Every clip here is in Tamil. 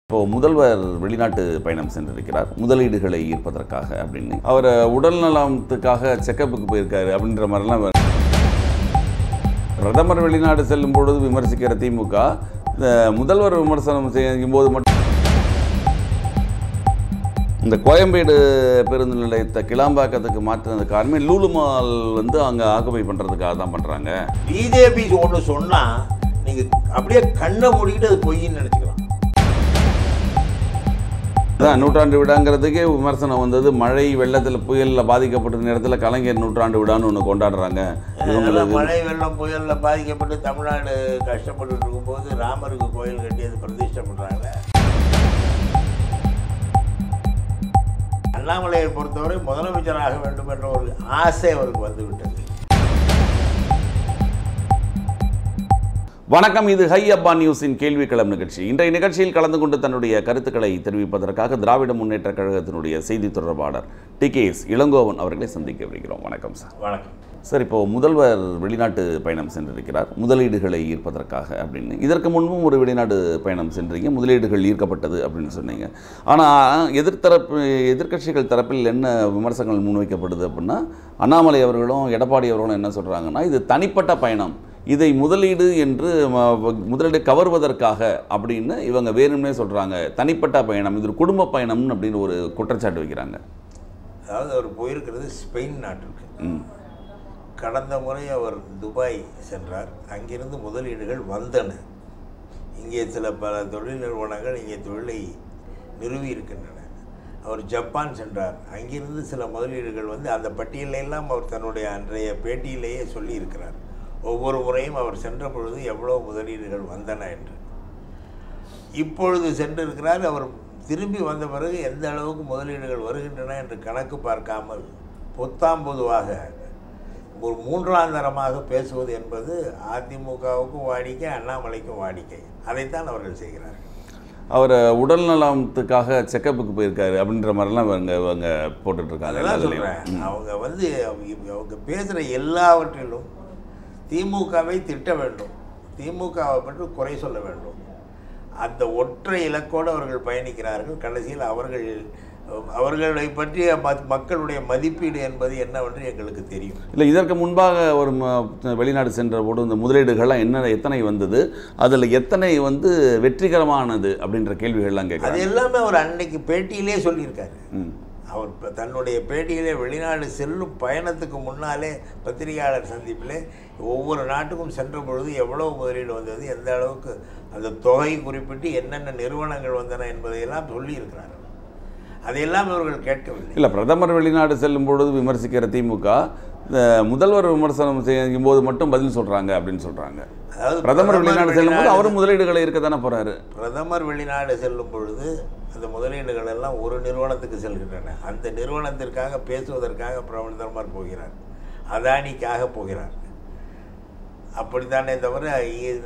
இப்போ முதல்வர் வெளிநாட்டு பயணம் சென்றிருக்கிறார் முதலீடுகளை ஈர்ப்பதற்காக அப்படின்னு அவர் உடல் நலத்துக்காக செக்கப்புக்கு போயிருக்காரு அப்படின்ற மாதிரிலாம் வ- பிரதமர் வெளிநாடு செல்லும் பொழுது விமர்சிக்கிற திமுக இந்த முதல்வர் விமர்சனம் செய்யும் போது மட்டும் இந்த கோயம்பேடு பேருந்து நிலையத்தை கிளாம்பாக்கத்துக்கு மாற்றினது காரணமே லூலு மால் வந்து அங்கே ஆக்குபை பண்ணுறதுக்காக தான் பண்ணுறாங்க பிஜேபி ஒன்று சொன்னா நீங்க அப்படியே கண்ணை மூடிக்கிட்டு அது பொய்ன்னு நினைச்சுக்கலாம் அதான் நூற்றாண்டு விழாங்கிறதுக்கே விமர்சனம் வந்தது மழை வெள்ளத்தில் புயலில் பாதிக்கப்பட்ட நேரத்தில் கலைஞர் நூற்றாண்டு விழான்னு ஒன்று கொண்டாடுறாங்க அதெல்லாம் இவங்களுக்கு மழை வெள்ளம் புயல்ல பாதிக்கப்பட்டு தமிழ்நாடு கஷ்டப்பட்டு இருக்கும்போது ராமருக்கு கோயில் கட்டியது பிரதிஷ்டை பண்றாங்க அண்ணாமலையை பொறுத்தவரை முதலமைச்சராக வேண்டும் என்ற ஒரு ஆசை அவருக்கு வந்துவிட்டது வணக்கம் இது ஹை அப்பா நியூஸின் கேள்வி களம் நிகழ்ச்சி இன்றைய நிகழ்ச்சியில் கலந்து கொண்டு தன்னுடைய கருத்துக்களை தெரிவிப்பதற்காக திராவிட முன்னேற்ற கழகத்தினுடைய செய்தி தொடர்பாளர் டி கே எஸ் இளங்கோவன் அவர்களை சந்திக்க வருகிறோம் வணக்கம் சார் வணக்கம் சார் இப்போ முதல்வர் வெளிநாட்டு பயணம் சென்றிருக்கிறார் முதலீடுகளை ஈர்ப்பதற்காக அப்படின்னு இதற்கு முன்பும் ஒரு வெளிநாடு பயணம் சென்றீங்க முதலீடுகள் ஈர்க்கப்பட்டது அப்படின்னு சொன்னீங்க ஆனால் எதிர்த்தரப்பு எதிர்க்கட்சிகள் தரப்பில் என்ன விமர்சனங்கள் முன்வைக்கப்படுது அப்படின்னா அண்ணாமலை அவர்களும் எடப்பாடி அவர்களும் என்ன சொல்கிறாங்கன்னா இது தனிப்பட்ட பயணம் இதை முதலீடு என்று ம- முதலீடு கவர்வதற்காக அப்படின்னு இவங்க வேணும்னே சொல்கிறாங்க தனிப்பட்ட பயணம் இது ஒரு குடும்ப பயணம்னு அப்படின்னு ஒரு குற்றச்சாட்டு வைக்கிறாங்க அதாவது அவர் போயிருக்கிறது ஸ்பெயின் நாட்டிற்கு ம் கடந்த முறை அவர் துபாய் சென்றார் அங்கிருந்து முதலீடுகள் வந்தன இங்கே சில பல தொழில் நிறுவனங்கள் இங்கே தொழிலை நிறுவி இருக்கின்றன அவர் ஜப்பான் சென்றார் அங்கிருந்து சில முதலீடுகள் வந்து அந்த பட்டியலை எல்லாம் அவர் தன்னுடைய அன்றைய பேட்டியிலேயே சொல்லியிருக்கிறார் ஒவ்வொரு முறையும் அவர் சென்ற பொழுது எவ்வளோ முதலீடுகள் வந்தன என்று இப்பொழுது சென்றிருக்கிறார் அவர் திரும்பி வந்த பிறகு எந்த அளவுக்கு முதலீடுகள் வருகின்றன என்று கணக்கு பார்க்காமல் பொத்தாம் பொதுவாக ஒரு மூன்றாம் தரமாக பேசுவது என்பது அதிமுகவுக்கும் வாடிக்கை அண்ணாமலைக்கும் வாடிக்கை அதைத்தான் அவர்கள் செய்கிறார்கள் அவர் உடல் நலத்துக்காக செக்கப்புக்கு போயிருக்காரு அப்படின்ற மாதிரிலாம் இவங்க இவங்க போட்டுட்டு இருக்காங்க அதெல்லாம் எல்லாத்துலயும். சொல்கிறேன் அவங்க வந்து அவங்க அவங்க பேசுகிற எல்லாவற்றிலும் திமுகவை திட்ட வேண்டும் திமுகவை பற்றி குறை சொல்ல வேண்டும் அந்த ஒற்றை இலக்கோடு அவர்கள் பயணிக்கிறார்கள் கடைசியில் அவர்கள் அவர்களை பற்றிய ம- மக்களுடைய மதிப்பீடு என்பது என்னவென்று எங்களுக்கு தெரியும் இல்லை இதற்கு முன்பாக ஒரு ம- வெளிநாடு சென்ற போது இந்த முதலீடுகள்லாம் என்ன எத்தனை வந்தது அதில் எத்தனை வந்து வெற்றிகரமானது அப்படின்ற கேள்விகள்லாம் அது கேட்குறாங்க எல்லாமே அவர் அன்னைக்கு பேட்டியிலே சொல்லியிருக்காரு ம் அவர் இப்ப தன்னுடைய பேட்டியிலே வெளிநாடு செல்லும் பயணத்துக்கு முன்னாலே பத்திரிகையாளர் சந்திப்பிலே ஒவ்வொரு நாட்டுக்கும் சென்ற பொழுது எவ்வளவு முதலீடு வந்தது எந்த அளவுக்கு அந்த தொகை குறிப்பிட்டு என்னென்ன நிறுவனங்கள் வந்தன என்பதையெல்லாம் சொல்லியிருக்கிறார்கள் அதையெல்லாம் இவர்கள் கேட்கவில்லை இல்லை பிரதமர் வெளிநாடு செல்லும் பொழுது விமர்சிக்கிற திமுக இந்த முதல்வர் விமர்சனம் செய்யும் போது மட்டும் பதில் சொல்கிறாங்க அப்படின்னு சொல்கிறாங்க அதாவது பிரதமர் வெளிநாடு செல்லும் போது வெளிநாடு- அவரும் முதலீடுகளை இருக்க தானே போகிறாரு பிரதமர் வெளிநாடு செல்லும் பொழுது அந்த முதலீடுகள் எல்லாம் ஒரு நிறுவனத்துக்கு செல்கின்றன அந்த நிறுவனத்திற்காக பேசுவதற்காக பிரதமர் போகிறார் அதானிக்காக போகிறார் அப்படித்தானே தவிர இ-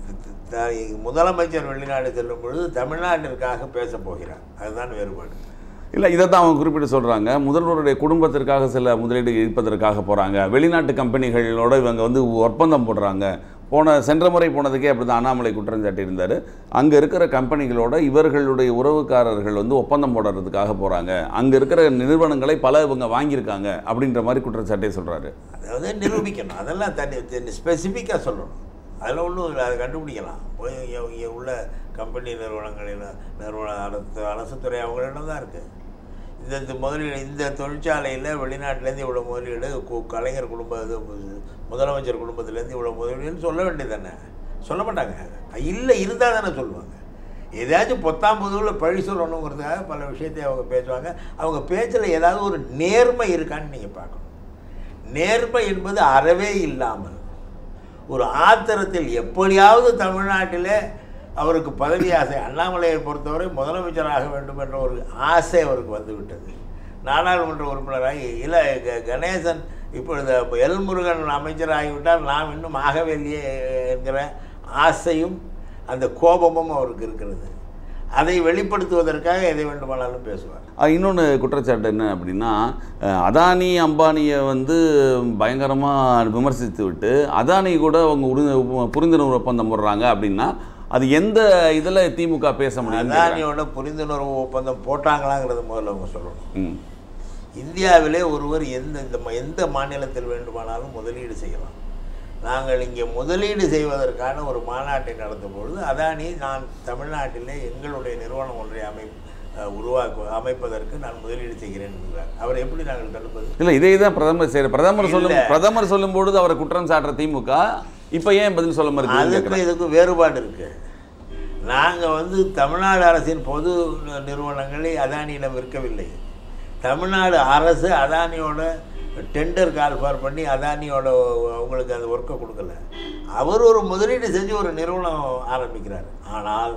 த- முதலமைச்சர் வெளிநாடு செல்லும் பொழுது தமிழ்நாட்டிற்காக பேச போகிறார் அதுதான் வேறுபாடு இல்லை இதை தான் அவங்க குறிப்பிட்டு சொல்கிறாங்க முதல்வருடைய குடும்பத்திற்காக சில முதலீடு ஈர்ப்பதற்காக போகிறாங்க வெளிநாட்டு கம்பெனிகளோட இவங்க வந்து ஒப்பந்தம் போடுறாங்க போன சென்ற முறை போனதுக்கே அப்படி தான் அண்ணாமலை குற்றம் சாட்டியிருந்தார் அங்கே இருக்கிற கம்பெனிகளோட இவர்களுடைய உறவுக்காரர்கள் வந்து ஒப்பந்தம் போடுறதுக்காக போகிறாங்க அங்கே இருக்கிற நிறுவனங்களை பல இவங்க வாங்கியிருக்காங்க அப்படின்ற மாதிரி குற்றச்சாட்டே சொல்கிறாரு அதாவது நிரூபிக்கணும் அதெல்லாம் தனி ஸ்பெசிஃபிக்காக சொல்லணும் அதில் ஒன்றும் அதை கண்டுபிடிக்கலாம் போய் இங்கே இங்கே உள்ள கம்பெனி நிறுவனங்களில் நிறுவன அரசு அரசுத்துறை அவங்களிடம் தான் இருக்குது இந்த இந்த முதலீடு இந்த தொழிற்சாலையில் வெளிநாட்டிலேருந்து இவ்வளோ முதலீடு கு- கலைஞர் குடும்ப இது முதலமைச்சர் குடும்பத்திலேருந்து இவ்வளோ முதலீடுன்னு சொல்ல வேண்டியது தானே சொல்ல மாட்டாங்க இல்லை இருந்தால் தானே சொல்லுவாங்க ஏதாச்சும் பொத்தாம் புதுவில் பழி சொல்லணுங்கிறதுக்காக பல விஷயத்தை அவங்க பேசுவாங்க அவங்க பேச்சில் ஏதாவது ஒரு நேர்மை இருக்கான்னு நீங்கள் பார்க்கணும் நேர்மை என்பது அறவே இல்லாமல் ஒரு ஆத்திரத்தில் எப்படியாவது தமிழ்நாட்டிலே அவருக்கு பதவி ஆசை அண்ணாமலையை பொறுத்தவரை முதலமைச்சராக வேண்டும் என்ற ஒரு ஆசை அவருக்கு வந்துவிட்டது நாடாளுமன்ற உறுப்பினராகி இல்லை க- கணேசன் இப்பொழுது எல் முருகன் அமைச்சராகிவிட்டால் நாம் இன்னும் ஆகவே இல்லையே என்கிற ஆசையும் அந்த கோபமும் அவருக்கு இருக்கிறது அதை வெளிப்படுத்துவதற்காக எதை வேண்டுமானாலும் பேசுவார் இன்னொன்று குற்றச்சாட்டு என்ன அப்படின்னா அஹ், அதானி அம்பானியை வந்து பயங்கரமாக விமர்சித்து விட்டு அதானி கூட அவங்க உரு புரிந்துணர்வு ஒப்பந்தம் போடுறாங்க அப்படின்னா அது எந்த இதுல திமுக பேச முடியும் அதானியோட புரிந்துணர்வு ஒப்பந்தம் போட்டாங்களாங்கிறது முதல்ல அவங்க சொல்லணும் ம் இந்தியாவிலே ஒருவர் எந்த இந்த ம- எந்த மாநிலத்தில் வேண்டுமானாலும் முதலீடு செய்யலாம் நாங்கள் இங்கே முதலீடு செய்வதற்கான ஒரு மாநாட்டை நடத்தும் பொழுது அதானி நான் தமிழ்நாட்டிலே எங்களுடைய நிறுவனம் ஒன்றை அமை அஹ், உருவாக்கு அமைப்பதற்கு நான் முதலீடு செய்கிறேன் என்கிறார் அவர் எப்படி நாங்கள் தடுப்பது இல்ல இதே தான் பிரதமர் செய்யற பிரதமர் சொல்லும் இல்ல. பிரதமர் சொல்லும் பொழுது அவரை குற்றம் சாட்டுற திமுக இப்ப ஏன் பதில் சொல்ல மறுக்குதுன்னு அதுக்கும் கேட்கிறேன். இதுக்கும் வேறுபாடு இருக்கு நாங்கள் வந்து தமிழ்நாடு அரசின் பொது நி- நிறுவனங்களை அதானியிடம் விற்கவில்லை தமிழ்நாடு அரசு அதானியோட டெண்டர் கால்ஃபார் பண்ணி அதானியோட அவங்களுக்கு அந்த ஒர்க்கை கொடுக்கல அவர் ஒரு முதலீடு செஞ்சு ஒரு நிறுவனம் ஆரம்பிக்கிறார் ஆனால்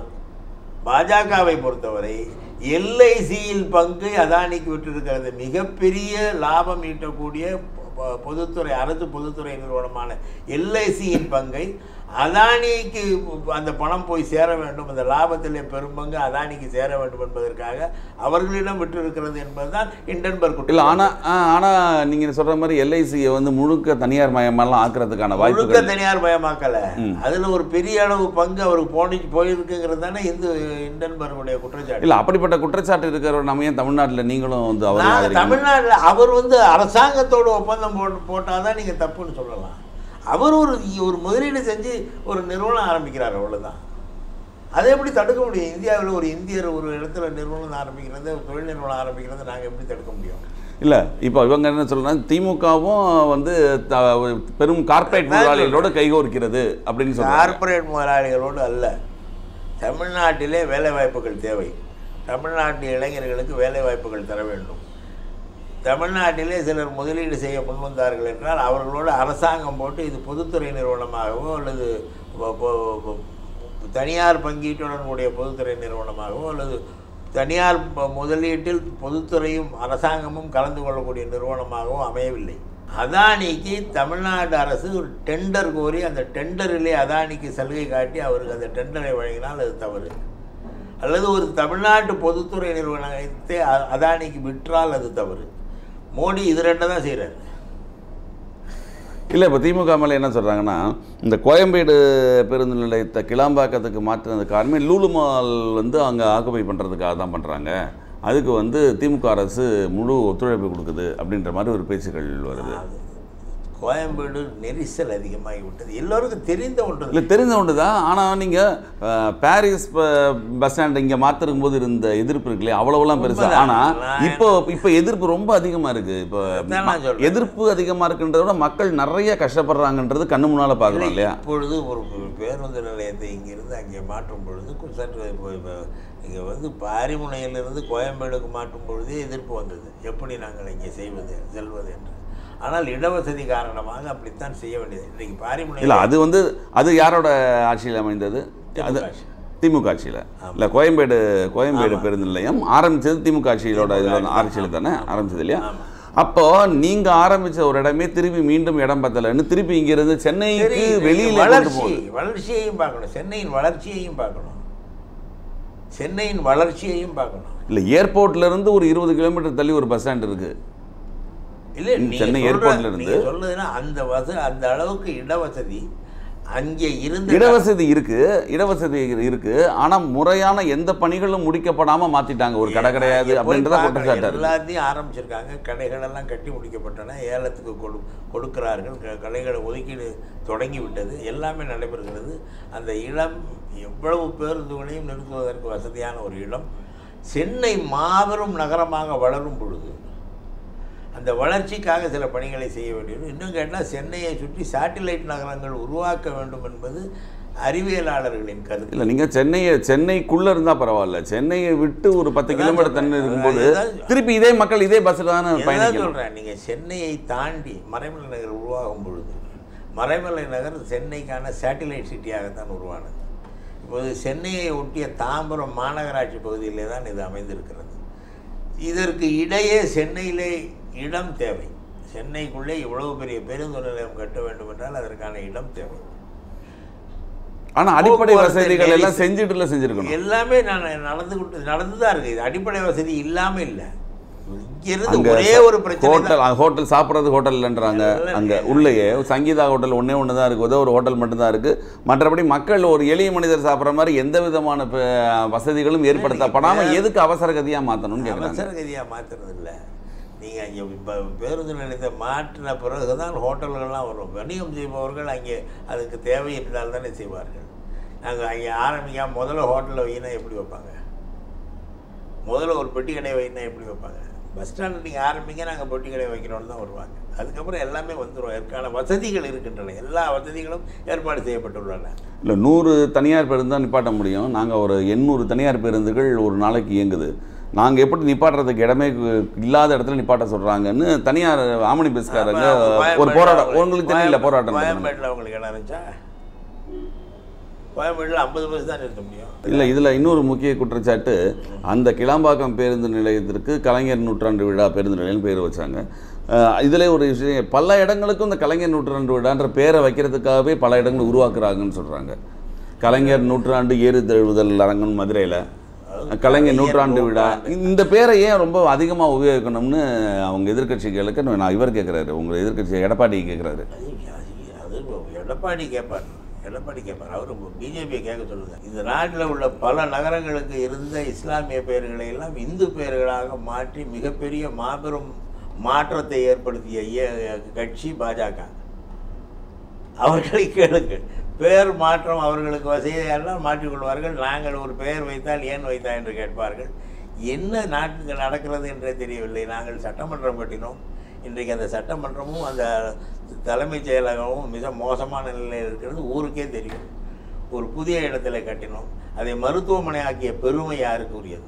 பாஜகவை பொறுத்தவரை எல்ஐசியில் பங்கு அதானிக்கு விட்டிருக்கிறது மிகப்பெரிய லாபம் ஈட்டக்கூடிய பொ- பொதுத்துறை அரசு பொதுத்துறை நிறுவனமான எல்ஐசியின் பங்கை அதானிக்கு அந்த பணம் போய் சேர வேண்டும் அந்த லாபத்திலே பெரும்பங்கு அதானிக்கு சேர வேண்டும் என்பதற்காக அவர்களிடம் விட்டிருக்கிறது என்பதுதான் இண்டன்பர்க் இல்ல குற்றம். ஆனா ஆ, ஆனா நீங்க சொல்ற மாதிரி எல்ஐசியை வந்து முழுக்க தனியார் மயமெல்லாம் ஆக்குறதுக்கான முழுக்க வாய்ப்புகள் தனியார் மயமாக்கல அதுல ஒரு பெரிய அளவு பங்கு அவருக்கு போனி போயிருக்குங்கிறது தானே இந்து இண்டன்பர்குடைய குற்றச்சாட்டு இல்ல அப்படிப்பட்ட குற்றச்சாட்டு இருக்கிறவர் நம்ம ஏன் தமிழ்நாட்டுல நீங்களும் வந்து அவர் நாங்க ஆதரிக்கணும்? தமிழ்நாட்டுல அவர் வந்து அரசாங்கத்தோட ஒப்பந்தம் போட்டு போட்டாதான் நீங்க தப்புன்னு சொல்லலாம் அவர் ஒரு ஒரு முதலீடு செஞ்சு ஒரு நிறுவனம் ஆரம்பிக்கிறார் அவ்வளவுதான் அதை எப்படி தடுக்க முடியும் இந்தியாவில் ஒரு இந்தியர் ஒரு இடத்துல நிறுவனம் ஆரம்பிக்கிறது ஒரு தொழில் நிறுவனம் ஆரம்பிக்கிறது நாங்கள் எப்படி தடுக்க முடியும் இல்ல இப்போ இவங்க என்ன சொல்றாங்க திமுகவும் வந்து த- பெரும் கார்ப்பரேட் முதலாளிகளோட கைகோர்க்கிறது அப்படின்னு சொல்றாங்க கார்ப்பரேட் முதலாளிகளோடு அல்ல தமிழ்நாட்டிலே வேலைவாய்ப்புகள் தேவை தமிழ்நாட்டு இளைஞர்களுக்கு வேலைவாய்ப்புகள் தர வேண்டும் தமிழ்நாட்டிலே சிலர் முதலீடு செய்ய முன்வந்தார்கள் என்றால் அவர்களோடு அரசாங்கம் போட்டு இது பொதுத்துறை நிறுவனமாகவோ அல்லது பொ- பொ- பொ- தனியார் பங்கீட்டுடன் கூடிய பொதுத்துறை நிறுவனமாகவோ அல்லது தனியார் ப- முதலீட்டில் பொதுத்துறையும் அரசாங்கமும் கலந்து கொள்ளக்கூடிய நிறுவனமாகவோ அமையவில்லை அதானிக்கு தமிழ்நாடு அரசு ஒரு டெண்டர் கோரி அந்த டெண்டரிலே அதானிக்கு சலுகை காட்டி அவருக்கு அந்த டெண்டரை வழங்கினால் அது தவறு அல்லது ஒரு தமிழ்நாட்டு பொதுத்துறை நிறுவனத்தை அ- அதானிக்கு விற்றால் அது தவறு மோடி இது ரெண்டை தான் செய்கிறார் இல்லை இப்போ திமுக மேலே என்ன சொல்கிறாங்கன்னா இந்த கோயம்பேடு பேருந்து நிலையத்தை கிளாம்பாக்கத்துக்கு மாற்றினது காரணமே லூலு மால் வந்து அங்கே ஆக்குபை பண்ணுறதுக்காக தான் பண்ணுறாங்க அதுக்கு வந்து திமுக அரசு முழு ஒத்துழைப்பு கொடுக்குது அப்படின்ற மாதிரி ஒரு பேச்சுக்கள் வருது கோயம்பேடு நெரிசல் அதிகமாகி விட்டது எல்லோருக்கும் தெரிந்த ஒன்று இல்லை தெரிஞ்ச ஒன்று தான் ஆனால் நீங்கள் பாரிஸ் ப- பஸ் ஸ்டாண்ட் இங்கே மாற்றிருக்கும் போது இருந்த எதிர்ப்பு இருக்கு இல்லையா அவ்வளோவெல்லாம் பெருசா உண்மைதான். ஆனால் நான் இப்போ இப்போ எதிர்ப்பு ரொம்ப அதிகமாக இருக்குது இப்போ அதான் நான் சொல்றேன். எதிர்ப்பு அதிகமாக இருக்குன்றத விட மக்கள் நிறைய கஷ்டப்படுறாங்கன்றது கண்ணு முன்னால் பார்க்குறோம் இல்லையா இப்பொழுது ஒரு ஒரு பேருந்து நிலையத்தை இங்கிருந்து அங்கே மாற்றும் பொழுது கு- சற்று இப்போ இப்போ இங்கே வந்து பாரிமுனையிலிருந்து கோயம்பேடுக்கு மாற்றும் பொழுதே எதிர்ப்பு வந்தது எப்படி நாங்கள் இங்கே செய்வது செல்வது என்று ஆனால் இடவசதி காரணமாக அப்படித்தான் செய்ய வேண்டியது இன்றைக்கு பாரிமுனை இல்லை அது வந்து அது யாரோட ஆட்சியில் அமைந்தது அது ஆட்சி. திமுக ஆட்சியில் இல்லை கோயம்பேடு கோயம்பேடு பேருந்து நிலையம் ஆரம்பிச்சது திமுக ஆட்சியிலோட இதில் ஆட்சியில் தானே ஆரம்பிச்சது இல்லையா அப்போ நீங்க ஆரம்பிச்ச ஒரு இடமே திருப்பி மீண்டும் இடம் பத்தலைன்னு திருப்பி இங்க இருந்து சென்னைக்கு சரி, வெளியில கொண்டு வளர்ச்சி போகுது வளர்ச்சியையும் பார்க்கணும் சென்னையின் வளர்ச்சியையும் பார்க்கணும் சென்னையின் வளர்ச்சியையும் பார்க்கணும் இல்ல ஏர்போர்ட்ல இருந்து ஒரு இருபது கிலோமீட்டர் தள்ளி ஒரு பஸ் ஸ்டாண்ட் இருக்கு இல்லை ம், நீங்க சென்னை சொல்ற- ஏர்போர்ட்ல இருந்து. நீங்க சொல்லுதுன்னா அந்த வச அந்த அளவுக்கு இடவசதி அங்கே இருந்த இடவசதி இருக்கு இடவசதி இருக்கு ஆனா முறையான எந்த பணிகளும் முடிக்கப்படாம மாத்திட்டாங்க ஒரு கடை கிடையாது அங்கே போய் அப்படின்றத பார்க்கணும். குற்றச்சாட்டு இருக்கு. எல்லாத்தையும் ஆரம்பிச்சிருக்காங்க கடைகள் எல்லாம் கட்டி முடிக்கப்பட்டன ஏலத்துக்கு கொடு கொடுக்கிறார்கள் க- கடைகளை ஒதுக்கீடு தொடங்கி விட்டது எல்லாமே நடைபெறுகிறது அந்த இடம் எவ்வளவு பேருந்துகளையும் நிறுத்துவதற்கு வசதியான ஒரு இடம் சென்னை மாபெரும் நகரமாக வளரும் பொழுது அந்த வளர்ச்சிக்காக சில பணிகளை செய்ய வேண்டியது இன்னும் கேட்டால் சென்னையை சுற்றி சேட்டிலைட் நகரங்கள் உருவாக்க வேண்டும் என்பது அறிவியலாளர்களின் கருத்து இல்ல நீங்க சென்னையை சென்னைக்குள்ள இருந்தா பரவாயில்ல சென்னையை விட்டு ஒரு பத்து அதான் கிலோமீட்டர் தண்ணி சொல்றேன். இருக்கும்போது அதான் திருப்பி இதே மக்கள் இதே பஸ்ஸில் தானே என்ன பயணிக்கணும் சொல்கிறேன் நீங்கள் சென்னையை தாண்டி மறைமலை நகர் உருவாகும் பொழுது மறைமலை நகர் சென்னைக்கான சேட்டிலைட் சிட்டியாகத்தான் உருவானது இப்போது சென்னையை ஒட்டிய தாம்பரம் மாநகராட்சி பகுதியிலே தான் இது அமைந்திருக்கிறது இதற்கு இடையே சென்னையிலே இடம் தேவை சென்னைக்குள்ளே இவ்வளவு பெரிய பேருந்து நிலையம் கட்ட வேண்டும் என்றால் அதற்கான இடம் தேவை ஆனா அடிப்படை போக்குவரத்து வசதிகள் எல்லாம் நெரிசல். செஞ்சுட்டுல செஞ்சிருக்கணும் எல்லாமே நான் நடந்து நடந்து தான் இருக்குது இது அடிப்படை வசதி இல்லாமல் இல்லை இங்கிருந்து அங்க ஒரே ஒரு பிரச்சனை தான். ஹோட்டல் ஹோட்டல் சாப்பிட்றது ஹோட்டல்லன்றாங்க அங்கே உள்ளேயே சங்கீதா ஹோட்டல் ஒன்றே ஒன்று தான் இருக்குது ஏதோ ஒரு ஹோட்டல் மட்டும்தான் இருக்குது மற்றபடி மக்கள் ஒரு எளிய மனிதர் சாப்பிட்ற மாதிரி எந்த விதமான ப- வசதிகளும் ஏற்படுத்தப்படாமல் எதுக்கு அவசர கதியாக மாற்றணும்னு கேட்குறாங்க அவசர கதியாக மாற்றுறது இல்லை நீங்கள் அங்கே இப்போ பேருந்து நிலையத்தை மாற்றின பிறகு தான் ஹோட்டல்கள்லாம் வரும் வணிகம் செய்பவர்கள் அங்கே அதுக்கு தேவை இருந்தால் தானே செய்வார்கள் நாங்கள் அங்கே ஆரம்பிக்காம முதல்ல ஹோட்டலில் வையினா எப்படி வைப்பாங்க முதல்ல ஒரு பெட்டி கடை வைனா எப்படி வைப்பாங்க பஸ் ஸ்டாண்டில் நீங்கள் ஆரம்பிங்க நாங்கள் பெட்டி கடை வைக்கிறோன்னு தான் வருவாங்க அதுக்கப்புறம் எல்லாமே வந்துடும் அதற்கான வசதிகள் இருக்கின்றன எல்லா வசதிகளும் ஏற்பாடு செய்யப்பட்டுள்ளன இல்லை நூறு தனியார் பேருந்து தான் நிப்பாட்ட முடியும் நாங்கள் ஒரு எண்ணூறு தனியார் பேருந்துகள் ஒரு நாளைக்கு இயங்குது நாங்கள் எப்படி நிப்பாட்டுறதுக்கு இடமே கு- இல்லாத இடத்துல நிப்பாட்ட சொல்கிறாங்கன்னு தனியார் ஆமணி பஸ்காரங்க ஒரு போராட்டம் உங்களுக்கு தெரியல போராட்டம் நடத்துனாங்க. கோயம்பேட்டில் உங்களுக்கு இடம் இருந்துச்சா கோயம்பேட்டில் ஐம்பது பஸ் தான் நிறுத்த முடியும் இல்லை இதில் இன்னொரு முக்கிய குற்றச்சாட்டு அந்த கிளாம்பாக்கம் பேருந்து நிலையத்திற்கு கலைஞர் நூற்றாண்டு விழா பேருந்து நிலையம் பேர் வச்சாங்க இதில் ஒரு விஷயம் பல இடங்களுக்கும் இந்த கலைஞர் நூற்றாண்டு விழான்ற பேரை வைக்கிறதுக்காகவே பல இடங்கள் உருவாக்குறாங்கன்னு சொல்கிறாங்க கலைஞர் நூற்றாண்டு ஏறு தழுவுதல் அரங்கன் மதுரையில் கலைஞர் நூற்றாண்டு விழா இந்த பேரை ஏன் ரொம்ப அதிகமாக உபயோகிக்கணும்னு அவங்க எதிர்க்கட்சிகளுக்கு நான் இவர் கேட்குறாரு உங்கள் எதிர்க்கட்சி எடப்பாடி கேட்குறாரு அது அது எடப்பாடி கேட்பார் எடப்பாடி கேட்பார் அவர் பிஜேபியை கேட்க சொல்லுங்க இந்த நாட்டில் உள்ள பல நகரங்களுக்கு இருந்த இஸ்லாமிய பெயர்களை எல்லாம் இந்து பெயர்களாக மாற்றி மிகப்பெரிய மாபெரும் மாற்றத்தை ஏற்படுத்திய இய- கட்சி பாஜக அவர்களை கேளுங்கள் பெயர் மாற்றம் அவர்களுக்கு வசதியெல்லாம் மாற்றிக்கொள்வார்கள் நாங்கள் ஒரு பெயர் வைத்தால் ஏன் வைத்தா என்று கேட்பார்கள் என்ன நாட்டுக்கு நடக்கிறது என்றே தெரியவில்லை நாங்கள் சட்டமன்றம் கட்டினோம் இன்றைக்கு அந்த சட்டமன்றமும் அந்த தலைமைச் செயலகமும் மிக மோசமான நிலையில் இருக்கிறது ஊருக்கே தெரியும் ஒரு புதிய இடத்துல கட்டினோம் அதை மருத்துவமனை ஆக்கிய பெருமை யாருக்கு உரியது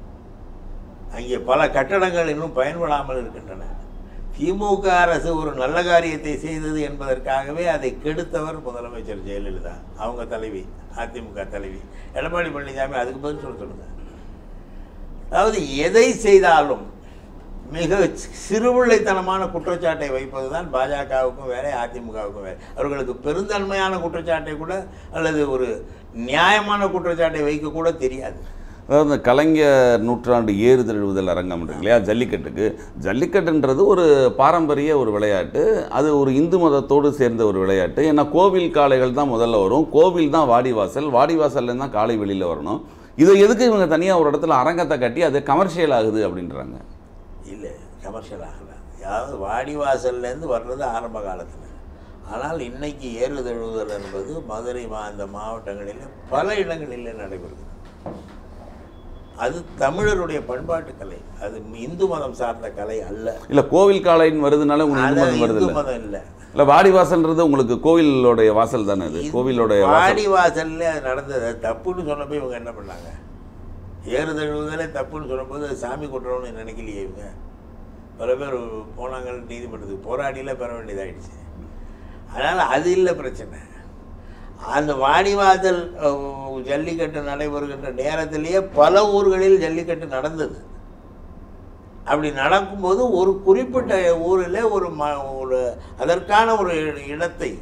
அங்கே பல கட்டடங்கள் இன்னும் பயன்படாமல் இருக்கின்றன திமுக அரசு ஒரு நல்ல காரியத்தை செய்தது என்பதற்காகவே அதை கெடுத்தவர் முதலமைச்சர் ஜெயலலிதா அவங்க தலைவி அதிமுக தலைவி எடப்பாடி பழனிசாமி அதுக்கு பதில் சொல்ல சொல்லுங்க அதாவது எதை செய்தாலும் மிக சிறுபிள்ளைத்தனமான குற்றச்சாட்டை வைப்பது தான் பாஜகவுக்கும் வேலை அதிமுகவுக்கும் வேலை அவர்களுக்கு பெருந்தன்மையான குற்றச்சாட்டை கூட அல்லது ஒரு நியாயமான குற்றச்சாட்டை வைக்க கூட தெரியாது அதாவது இந்த கலைஞர் நூற்றாண்டு ஏறு தழுவுதல் அரங்கம் இருக்கு இல்லையா ஜல்லிக்கட்டுக்கு ஜல்லிக்கட்டுன்றது ஒரு பாரம்பரிய ஒரு விளையாட்டு அது ஒரு இந்து மதத்தோடு சேர்ந்த ஒரு விளையாட்டு ஏன்னா கோவில் காளைகள் தான் முதல்ல வரும் கோவில் தான் வாடிவாசல் வாடிவாசல்ல தான் காளை வெளியில் வரணும் இதை எதுக்கு இவங்க தனியாக ஒரு இடத்துல அரங்கத்தை கட்டி அது கமர்ஷியல் ஆகுது அப்படின்றாங்க இல்லை கமர்ஷியல் ஆகலை அதாவது வாடிவாசல்லேருந்து வர்றது ஆரம்ப காலத்தில் ஆனால் இன்னைக்கு ஏறு தழுவுதல் என்பது மதுரை மா அந்த மாவட்டங்களில் பல இடங்களில் நடைபெறுகிறது அது தமிழருடைய பண்பாட்டு கலை அது இந்து மதம் சார்ந்த கலை அல்ல இல்லை கோவில் காளைன்னு வருதுனால உங்களுக்கு இந்து அது மதம் வருது இந்து இல்லை மதம் இல்லை இல்லை வாடிவாசல்ன்றது உங்களுக்கு கோவிலோடைய வாசல் தானே அது கோவிலோடைய வாசல் வாடி வாசல்ல அது நடந்தது அது தப்புன்னு சொன்னப்போ இவங்க என்ன பண்ணாங்க ஏறு தழுவுதலே தப்புன்னு சொன்னபோது அது சாமி குற்றம்னு நினைக்கலையே இவங்க பல பேர் போனாங்க நீதிமன்றத்துக்கு போராடியில் பெற வேண்டியதாயிடுச்சு அதனால் அது இல்லை பிரச்சனை அந்த வாடிவாசல் அஹ், ஜல்லிக்கட்டு நடைபெறுகின்ற நேரத்திலேயே பல ஊர்களில் ஜல்லிக்கட்டு நடந்தது அப்படி நடக்கும்போது ஒரு குறிப்பிட்ட ஊரில் ஒரு ம ஒரு அதற்கான ஒரு இடத்தை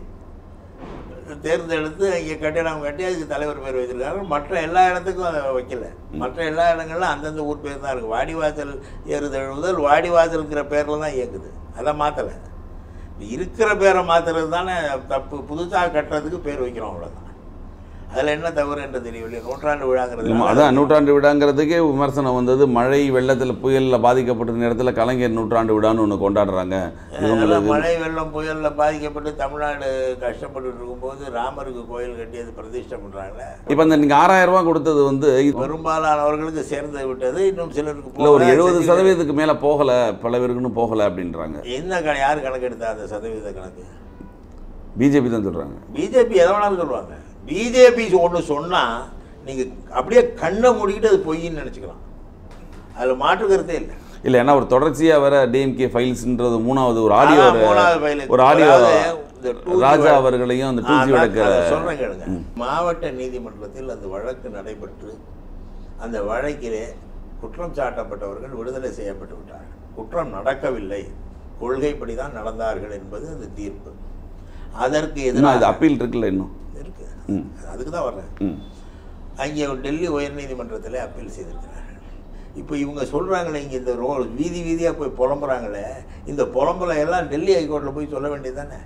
தேர்ந்தெடுத்து இங்கே கட்டிடம் கட்டி அதுக்கு தலைவர் பேர் வைத்திருக்காங்க மற்ற எல்லா இடத்துக்கும் அதை வைக்கல மற்ற எல்லா இடங்கள்ல அந்தந்த ஊர் பேர் தான் இருக்குது வாடிவாசல் ஏறுதழுவுதல் வாடிவாசல்ங்கிற பேரில் தான் இயக்குது அதை மாற்றலை இருக்கிற பேரை மாற்றுறது தானே தப்பு புதுசாக கட்டுறதுக்கு பேர் வைக்கிறோம் அவ்வளோதான் அதில் என்ன தவறு என்று தெரியவில்லை நூற்றாண்டு விழாங்கிறது ஆமா, அதான் நூற்றாண்டு விழாங்கிறதுக்கே விமர்சனம் வந்தது மழை வெள்ளத்தில் புயலில் பாதிக்கப்பட்ட நேரத்தில் கலைஞர் நூற்றாண்டு விழான்னு ஒன்று கொண்டாடுறாங்க இவங்களுக்கு அதெல்லாம் மழை வெள்ளம் புயலில் பாதிக்கப்பட்டு தமிழ்நாடு கஷ்டப்பட்டு இருக்கும்போது ராமருக்கு கோயில் கட்டி அது பிரதிஷ்டை பண்ணுறாங்களே இப்போ இந்த நீங்கள் ஆறாயிரம் ரூபாய் கொடுத்தது வந்து பெரும்பாலானவர்களுக்கு சேர்ந்து விட்டது இன்னும் சிலருக்கு இல்லை ஒரு போகல. எழுபது சரி, சதவீதத்துக்கு மேலே போகலை பல பேருக்குன்னு போகலை அப்படின்றாங்க என்ன க யார் கணக்கு எடுத்தா அந்த சதவீத கணக்கு பிஜேபி தான் சொல்கிறாங்க பிஜேபி எதை வேணாலும் சொல்லுவாங்க பிஜேபி ஒன்று சொன்னால் நீங்கள் அப்படியே கண்ணை மூடிக்கிட்டு அது பொய்ன்னு நினச்சிக்கலாம் அதில் மாற்று கருத்தே இல்லை இல்லை ஏன்னா ஒரு தொடர்ச்சியாக வர டிஎம்கே ஃபைல்ஸ்ன்றது மூணாவது ஒரு ஆடியோ அதான் மூணாவது file. ஒரு ஆடியோ அதாவது இந்த டூ ராஜா ஜி அவர்களையும் அந்த டூஜி வழக்க சொல்கிறேன் கேளுங்க மாவட்ட நீதிமன்றத்தில் அந்த வழக்கு நடைபெற்று அந்த வழக்கிலே குற்றம் சாட்டப்பட்டவர்கள் விடுதலை செய்யப்பட்டு விட்டார்கள் குற்றம் நடக்கவில்லை கொள்கைப்படி தான் நடந்தார்கள் என்பது அந்த தீர்ப்பு அதற்கு இன்னும் இது எதிராக அப்பீல் இருக்குல்ல இன்னும் இருக்கு ம். அதுக்கு தான் வர்றேன் ம் அங்கே டெல்லி உயர்நீதிமன்றத்தில் அப்பீல் செய்திருக்கிறார்கள் இப்போ இவங்க சொல்கிறாங்களே இங்கே இந்த ரோ வீதி வீதியாக போய் புலம்புறாங்களே இந்த புலம்புல எல்லாம் டெல்லி ஹைகோர்ட்டில் போய் சொல்ல வேண்டியது தானே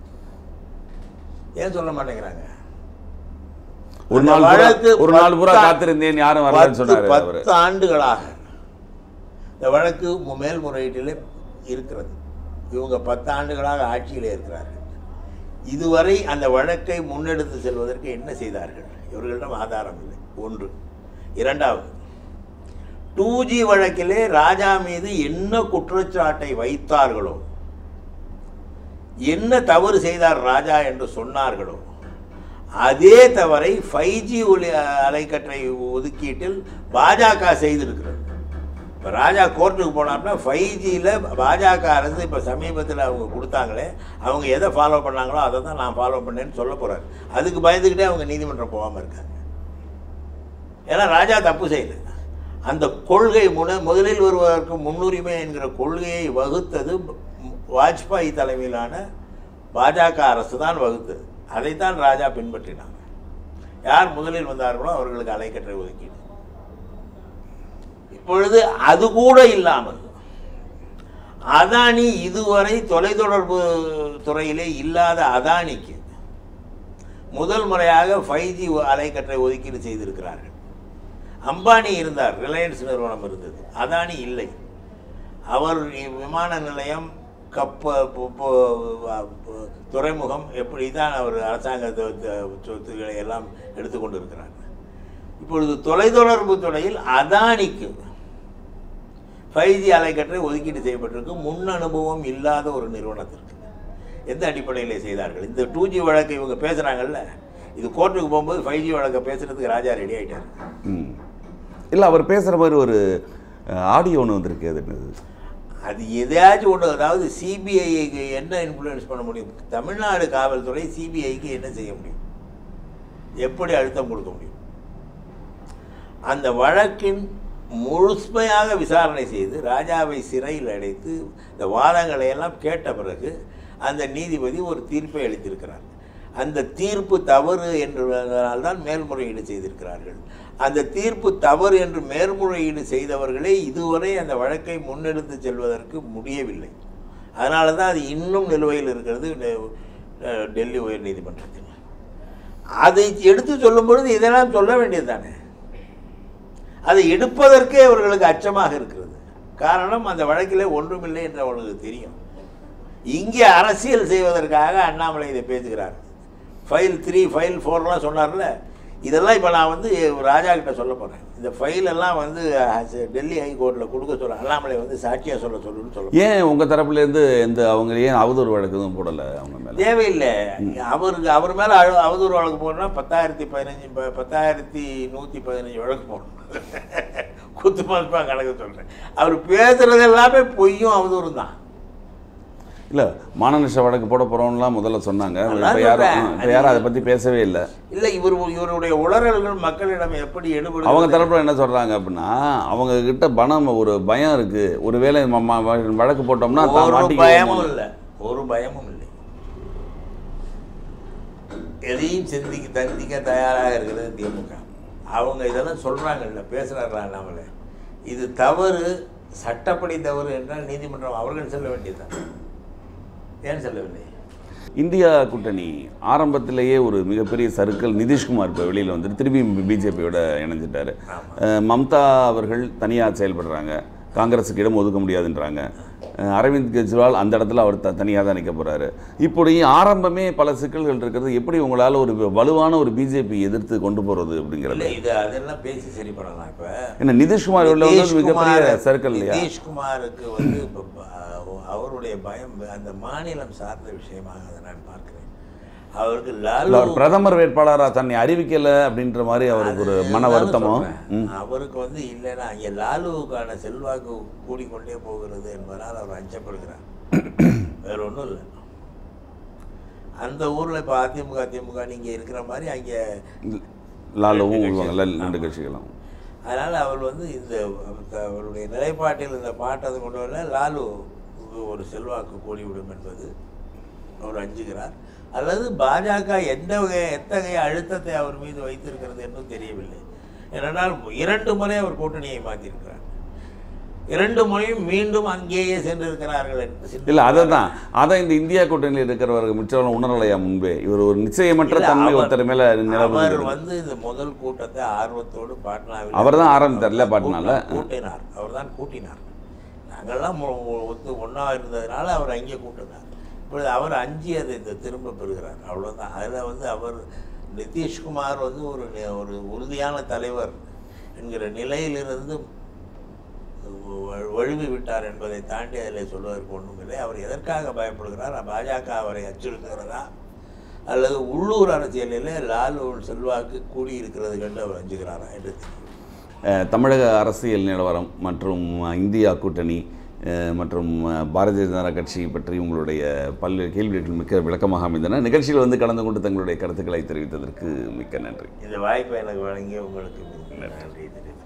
ஏன் சொல்ல மாட்டேங்கிறாங்க ஒரு அந்த நாள் பூரா- வழக்கு ஒரு நாள் பூரா பத்தா- காத்திருந்தேன் யாரும் வரலன்னு பத்து சொன்னாரு அவரு பத்து ஆண்டுகளாக இந்த வழக்கு மு- மேல்முறையீட்டில் இருக்கிறது இவங்க பத்து ஆண்டுகளாக ஆட்சியிலே இருக்கிறார்கள் இதுவரை அந்த வழக்கை முன்னெடுத்து செல்வதற்கு என்ன செய்தார்கள் இவர்களிடம் ஆதாரம் இல்லை ஒன்று இரண்டாவது டூ ஜி வழக்கிலே ராஜா மீது என்ன குற்றச்சாட்டை வைத்தார்களோ என்ன தவறு செய்தார் ராஜா என்று சொன்னார்களோ அதே தவறை ஃபைவ் ஜி ஒலி அலைக்கற்றை ஒதுக்கீட்டில் பாஜக செய்திருக்கிறது இப்போ ராஜா கோர்ட்டுக்கு போனார்னா ஃபைவ் ஜியில் பாஜக அரசு இப்போ சமீபத்தில் அவங்க கொடுத்தாங்களே அவங்க எதை ஃபாலோ பண்ணாங்களோ அதை தான் நான் ஃபாலோ பண்ணேன்னு சொல்ல போகிறாரு அதுக்கு பயந்துக்கிட்டே அவங்க நீதிமன்றம் போகாமல் இருக்காங்க ஏன்னா ராஜா தப்பு செய்யல அந்த கொள்கை முன முதலில் வருவதற்கு முன்னுரிமை என்கிற கொள்கையை வகுத்தது வாஜ்பாய் தலைமையிலான பாஜக அரசு தான் வகுத்தது அதைத்தான் ராஜா பின்பற்றினாங்க யார் முதலில் வந்தார்களோ அவர்களுக்கு அலைக்கற்றை ஒதுக்கீடு இப்பொழுது அது கூட இல்லாமல் அதானி இதுவரை தொலைத்தொடர்பு துறையிலே இல்லாத அதானிக்கு முதல் முறையாக ஃபைவ் ஜி அலைக்கற்றை ஒதுக்கீடு செய்திருக்கிறார்கள் அம்பானி இருந்தார் ரிலையன்ஸ் நிறுவனம் இருந்தது அதானி இல்லை அவர் விமான நிலையம் கப்ப பு- பு- பு- துறைமுகம் எப்படி தான் அவர் அரசாங்க தொ- தொ- சொத்துக்களை எல்லாம் எடுத்துக்கொண்டு இருக்கிறார் இப்பொழுது தொலைத்தொடர்பு துறையில் அதானிக்கு ஃபைவ் ஜி அலைக்கற்றை ஒதுக்கீடு செய்யப்பட்டிருக்கு முன் அனுபவம் இல்லாத ஒரு நிறுவனத்திற்கு எந்த அடிப்படையில் செய்தார்கள் இந்த டூ ஜி வழக்கு இவங்க பேசுகிறாங்கல்ல இது கோர்ட்டுக்கு போகும்போது ஃபைவ் ஜி வழக்கை பேசுறதுக்கு ராஜா ரெடி ஆயிட்டார் ம் இல்லை அவர் பேசுகிற மாதிரி ஒரு ஆடியோ ஒன்று வந்திருக்கு அது என்னது அது எதையாச்சும் ஒன்று அதாவது சிபிஐக்கு என்ன இன்ஃப்ளூயன்ஸ் பண்ண முடியும் தமிழ்நாடு காவல்துறை சிபிஐக்கு என்ன செய்ய முடியும் எப்படி அழுத்தம் கொடுக்க முடியும் அந்த வழக்கின் முழுமையாக விசாரணை செய்து ராஜாவை சிறையில் அடைத்து இந்த வாதங்களை எல்லாம் கேட்ட பிறகு அந்த நீதிபதி ஒரு தீர்ப்பை அளித்திருக்கிறார் அந்த தீர்ப்பு தவறு என்றால்தான் மேல்முறையீடு செய்திருக்கிறார்கள் அந்த தீர்ப்பு தவறு என்று மேல்முறையீடு செய்தவர்களே இதுவரை அந்த வழக்கை முன்னெடுத்து செல்வதற்கு முடியவில்லை அதனால தான் அது இன்னும் நிலுவையில் இருக்கிறது டெ- டெல்லி உயர் நீதிமன்றத்தில் அதை எடுத்து சொல்லும் பொழுது இதெல்லாம் சொல்ல வேண்டியது தானே அதை எடுப்பதற்கே அவர்களுக்கு அச்சமாக இருக்கிறது காரணம் அந்த வழக்கிலே ஒன்றுமில்லை என்று அவர்களுக்கு தெரியும் இங்கே அரசியல் செய்வதற்காக அண்ணாமலை இதை பேசுகிறார் ஃபைல் த்ரீ ஃபைல் ஃபோர்லாம் சொன்னார்ல இதெல்லாம் இப்போ நான் வந்து ராஜா கிட்ட சொல்ல போகிறேன் இந்த ஃபைல் எல்லாம் வந்து அஹ், டெல்லி ஹைகோர்ட்டில் கொடுக்க சொல்ல அண்ணாமலை வந்து சாட்சியாக சொல்ல சொல்லுன்னு சொல்ல ஏன் உங்கள் தரப்புலேருந்து எந்த அவங்க ஏன் அவதூறு வழக்கு எதுவும் போடலை அவங்க மேலே தேவையில்லை அவருக்கு அவர் மேலே அழு அவதூறு வழக்கு போடணும்னா பத்தாயிரத்தி பதினஞ்சு ப- பத்தாயிரத்தி நூற்றி பதினஞ்சு வழக்கு போடணும் குத்து மதிப்பாக கணக்கு சொல்கிறேன் அவர் பேசுறது எல்லாமே பொய்யும் அவதூறும் தான் இல்லை மானநஷ்ட வழக்கு போட போகிறோம்லாம் முதல்ல சொன்னாங்க அதான் இப்போ யாரும் சொல்றேன். இப்போ யாரும் அதை பற்றி பேசவே இல்லை இல்லை இவர் இவருடைய உளறல்கள் மக்களிடம் எப்படி எடுபடுகிறது அவங்க தரப்புல என்ன சொல்கிறாங்க அப்படின்னா அவங்க கிட்ட பணம் ஒரு பயம் இருக்குது ஒருவேளை ம- ம- வழக்கு போட்டோம்னா தான் ஒரு மாட்டிக்குவோமோ. பயமும் இல்லை ஒரு பயமும் இல்லை எதையும் சிந்திக்க தந்திக்க தயாராக இருக்கிறது திமுக அவங்க இதெல்லாம் சொல்கிறாங்கல்ல பேசுகிறாங்களா அண்ணாமலை இது தவறு சட்டப்படி தவறு என்றால் நீதிமன்றம் அவர்கள் செல்ல வேண்டியதுதான் ஏன் செல்லவில்லை இந்தியா கூட்டணி ஆரம்பத்திலேயே ஒரு மிகப்பெரிய சர்க்கிள் நிதிஷ்குமார் இப்போ வெளியில் வந்துட்டு திரும்பி பிஜேபியோட இணைஞ்சிட்டாரு ஆமா. அஹ் மம்தா அவர்கள் தனியாக செயல்படுறாங்க காங்கிரஸுக்கு இடம் ஒதுக்க முடியாதுன்றாங்க அஹ் அரவிந்த் கெஜ்ரிவால் அந்த இடத்துல அவர் த தனியாக தான் நிற்க போகிறாரு இப்படி ஆரம்பமே பல சிக்கல்கள் இருக்கிறது எப்படி உங்களால் ஒரு வலுவான ஒரு பிஜேபி எதிர்த்து கொண்டு போகிறது அப்படிங்கிறது இல்லை இது அதெல்லாம் பேசி சரி பண்ணலாம் இப்போ ஏன்னா நிதிஷ்குமார் உள்ள வந்து மிகப்பெரிய சர்க்கிள் இல்லையா நிதிஷ்குமாருக்கு வந்து இப்போ ப- அவருடைய பயம் அந்த மாநிலம் சார்ந்த விஷயமாக அதை நான் பார்க்கிறேன் அவருக்கு இல்ல, லாலு அவர் பிரதமர் வேட்பாளராக தன்னை அறிவிக்கல அப்படின்ற மாதிரி அவருக்கு ஒரு மன அதுதான் வருத்தமோ சொல்றேன். ம். அவருக்கு வந்து இல்லைன்னா இங்கே லாலுவுக்கான செல்வாக்கு கூடிக்கொண்டே போகிறது என்பதால் அவர் அச்சப்படுகிறார் வேற ஒன்றும் இல்லை அந்த ஊரில் இப்போ அதிமுக திமுக நீங்கள் இருக்கிற மாதிரி அங்கே லாலுவும் ரெண்டு உள்வாங்கல்ல கட்சிகள். ரெண்டு கட்சிகளும் அதனால் அவர் வந்து இந்த அவருடைய நிலைப்பாட்டில் இந்த பாட்டை கொண்டு வர லாலு ஒரு செல்வாக்கு கூடிவிடும் என்பது அவர் அஞ்சுகிறார் அல்லது பாஜக எந்த வகை எத்தகைய அழுத்தத்தை அவர் மீது வைத்திருக்கிறது என்றும் தெரியவில்லை ஏனென்றால் இரண்டு முறை அவர் கூட்டணியை மாற்றியிருக்கிறார் இரண்டு முறையும் மீண்டும் அங்கேயே சென்றிருக்கிறார்கள் என்று இல்லை அதை தான் அதை இந்த இந்தியா கூட்டணியில் இருக்கிறவர்கள் மிச்சம் உணரலையா முன்பே இவர் ஒரு நிச்சயமற்ற இல்ல, தன்மை அவர்- ஒருத்தர் மேல அவர் நிலவு வந்து இந்த முதல் கூட்டத்தை ஆர்வத்தோடு பாட்னாவில் அவர் தான் ஆரம்பித்தார்ல பாட்னால? கூட்டினார் அவர் தான் கூட்டினார் நாங்கள்லாம் மு- மு- ஒத்து ஒன்றா இருந்ததுனால அவர் அங்கே கூட்டினார் இப்பொழுது அவர் அஞ்சி அதை இந்த திரும்ப பெறுகிறார் அவ்வளோதான் அதில் வந்து அவர் நிதிஷ்குமார் வந்து ஒரு நி- ஒரு உறுதியான தலைவர் என்கிற நிலையிலிருந்து வ- வழுவி விட்டார் என்பதை தாண்டி அதில் சொல்வதற்கு ஒன்றும் இல்லை அவர் எதற்காக பயப்படுகிறார் பாஜக அவரை அச்சுறுத்துகிறதா அல்லது உள்ளூர் அரசியலிலே லாலு செல்வாக்கு கூடியிருக்கிறது கண்டு அவர் அஞ்சுகிறாரா என்று தெரியவில்லை. அஹ், தமிழக அரசியல் நிலவரம் மற்றும் இந்தியா கூட்டணி அஹ், மற்றும் அஹ், பாரதிய ஜனதா கட்சி பற்றி உங்களுடைய பல்வேறு கேள்விகள் மிக்க விளக்கமாக அமைந்தன நிகழ்ச்சியில் வந்து கலந்து கொண்டு தங்களுடைய கருத்துக்களை தெரிவித்ததற்கு மிக்க நன்றி இந்த வாய்ப்பை எனக்கு வழங்கிய உங்களுக்கு மிக்க நன்றி தெரிவித்துக்